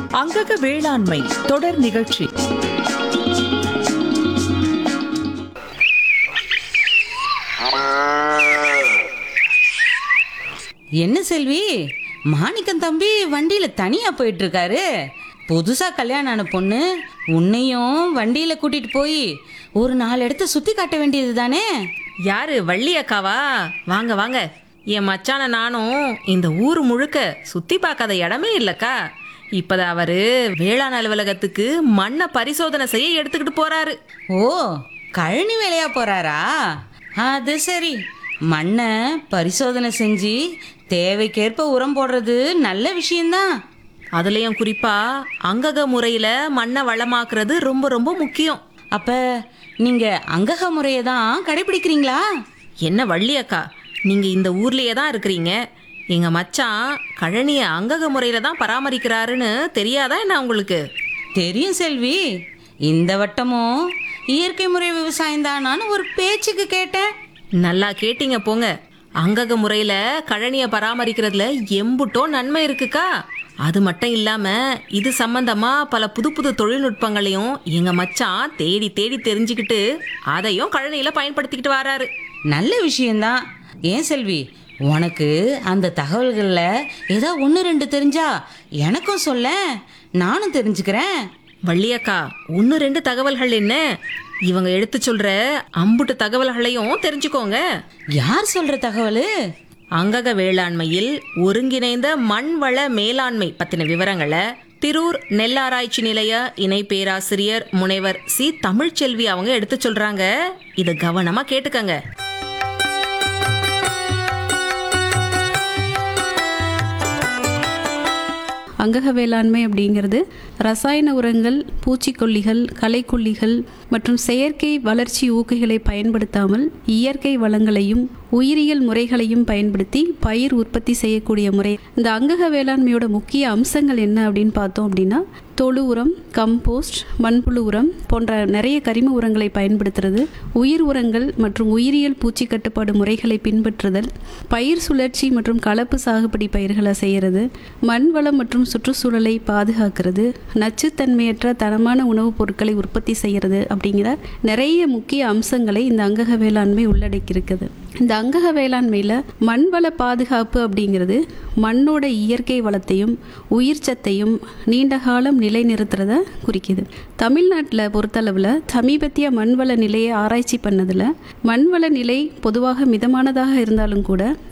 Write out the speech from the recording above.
அங்கக வேளாண்மை தொடர் நிகழ்ச்சி என்ன செல்வி மாணிக்கம் தம்பி வண்டியில தனியா போயிட்டு இருக்காரு புதுசா கல்யாணம் ஆன பொண்ணு உன்னையும் வண்டியில கூட்டிட்டு போய் ஒரு நாலு இடத்த சுத்தி காட்ட வேண்டியது தானே யாரு வள்ளி அக்காவா வாங்க வாங்க என் மச்சான நானும் இந்த ஊர் முழுக்க சுத்தி பார்க்காத இடமே இல்லக்கா இப்பதான் அவரு வேளாண் அலுவலகத்துக்கு மண்ணை பரிசோதனை செய்ய எடுத்துக்கிட்டு போறாரு ஓ கழனி வேலையா போறாரா அது சரி மண்ணை பரிசோதனை செஞ்சு தேவைக்கேற்ப உரம் போடுறது நல்ல விஷயம்தான் அதுலயும் குறிப்பா அங்கக முறையில மண்ணை வளமாக்குறது ரொம்ப ரொம்ப முக்கியம் அப்ப நீங்க அங்கக முறையை தான் கடைபிடிக்கிறீங்களா என்ன வள்ளி அக்கா நீங்க இந்த ஊர்லயே தான் இருக்கிறீங்க எங்க மச்சான் கழனிய அங்கக முறையில தான் பராமரிக்கிறாருன்னு தெரியாதா என்ன உங்களுக்கு தெரியும் செல்வி இந்த வட்டமும் இயற்கை முறை விவசாயம் தானான்னு ஒரு பேச்சுக்கு கேட்டேன் நல்லா கேட்டீங்க போங்க அங்கக முறையில கழனிய பராமரிக்கிறதுல எம்புட்டோ நன்மை இருக்குக்கா அது மட்டும் இல்லாம இது சம்பந்தமா பல புது புது தொழில்நுட்பங்களையும் எங்க மச்சான் தேடி தேடி தெரிஞ்சுக்கிட்டு அதையும் கழனியில பயன்படுத்திக்கிட்டு வராரு நல்ல விஷயம்தான் ஏன் செல்வி உனக்கு அந்த தகவல்களில் ஏதோ ஒன்று ரெண்டு தெரிஞ்சா எனக்கும் சொல்ல நானும் தெரிஞ்சுக்கிறேன் வள்ளியக்கா ஒன்று ரெண்டு தகவல்கள் என்ன இவங்க எடுத்து சொல்ற அம்புட்டு தகவல்களையும் தெரிஞ்சுக்கோங்க யார் சொல்ற தகவல் அங்கக வேளாண்மையில் ஒருங்கிணைந்த மண் வள மேலாண்மை பத்தின விவரங்களை திரூர் நெல்லாராய்ச்சி நிலைய இணை பேராசிரியர் முனைவர் சி தமிழ்ச்செல்வி அவங்க எடுத்து சொல்றாங்க இதை கவனமா கேட்டுக்கங்க அங்கக வேளாண்மை அப்படிங்கிறது ரசாயன உரங்கள் பூச்சிக்கொல்லிகள் களைக்கொல்லிகள் மற்றும் செயற்கை வளர்ச்சி ஊக்கிகளை பயன்படுத்தாமல் இயற்கை வளங்களையும் உயிரியல் முறைகளையும் பயன்படுத்தி பயிர் உற்பத்தி செய்யக்கூடிய முறை இந்த அங்கக வேளாண்மையோட முக்கிய அம்சங்கள் என்ன அப்படின்னு பார்த்தோம் அப்படின்னா தொழு உரம் கம்போஸ்ட் மண்புழு உரம் போன்ற நிறைய கரிம உரங்களை பயன்படுத்துறது உயிர் உரங்கள் மற்றும் உயிரியல் பூச்சி கட்டுப்பாடு முறைகளை பின்பற்றுதல் பயிர் சுழற்சி மற்றும் கலப்பு சாகுபடி பயிர்களை செய்கிறது மண் வளம் மற்றும் சுற்றுச்சூழலை பாதுகாக்கிறது நச்சுத்தன்மையற்ற தரமான உணவுப் பொருட்களை உற்பத்தி செய்கிறது அப்படிங்கிற நிறைய முக்கிய அம்சங்களை இந்த அங்கக வேளாண்மை உள்ளடக்கியிருக்குது இந்த அங்கக வேளாண்மையில் மண் வள பாதுகாப்பு அப்படிங்கிறது மண்ணோட இயற்கை வளத்தையும் உயிர் சத்தையும் நீண்ட காலம் நிலைநிறுத்துறத குறிக்குது தமிழ்நாட்டில் பொறுத்தளவில் சமீபத்திய மண்வள நிலையை ஆராய்ச்சி பண்ணதில் மண்வள நிலை பொதுவாக மிதமானதாக இருந்தாலும் கூட